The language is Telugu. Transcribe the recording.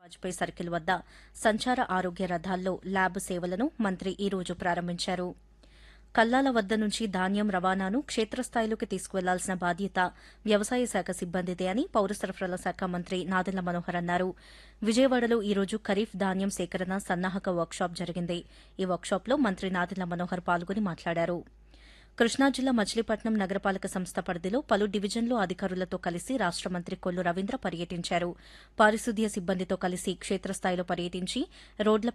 వాజ్పేయి సర్కిల్ వద్ద సంచార ఆరోగ్య రథాల్లో ల్యాబ్ సేవలను మంత్రి ఈ రోజు ప్రారంభించారు కల్లాల వద్ద నుంచి ధాన్యం రవాణాను క్షేత్రస్థాయిలోకి తీసుకువెళ్లాల్సిన బాధ్యత వ్యవసాయ శాఖ సిబ్బందిదే అని పౌర సరఫరాల శాఖ మంత్రి నాదెళ్ల మనోహర్ అన్నారు విజయవాడలో ఈ రోజు ఖరీఫ్ ధాన్యం సేకరణ సన్నాహక వర్క్షాప్ జరిగింది ఈ వర్క్షాప్లో మంత్రి నాదెళ్ల మనోహర్ పాల్గొని మాట్లాడారు కృష్ణా జిల్లా మచిలీపట్నం నగరపాలక సంస్థ పరిధిలో పలు డివిజన్లు అధికారులతో కలిసి రాష్ట మంత్రి కొల్లు రవీంద్ర పర్యటించారు పారిశుద్ధ్య సిబ్బందితో కలిసి క్షేత్రస్థాయిలో పర్యటించి రోడ్ల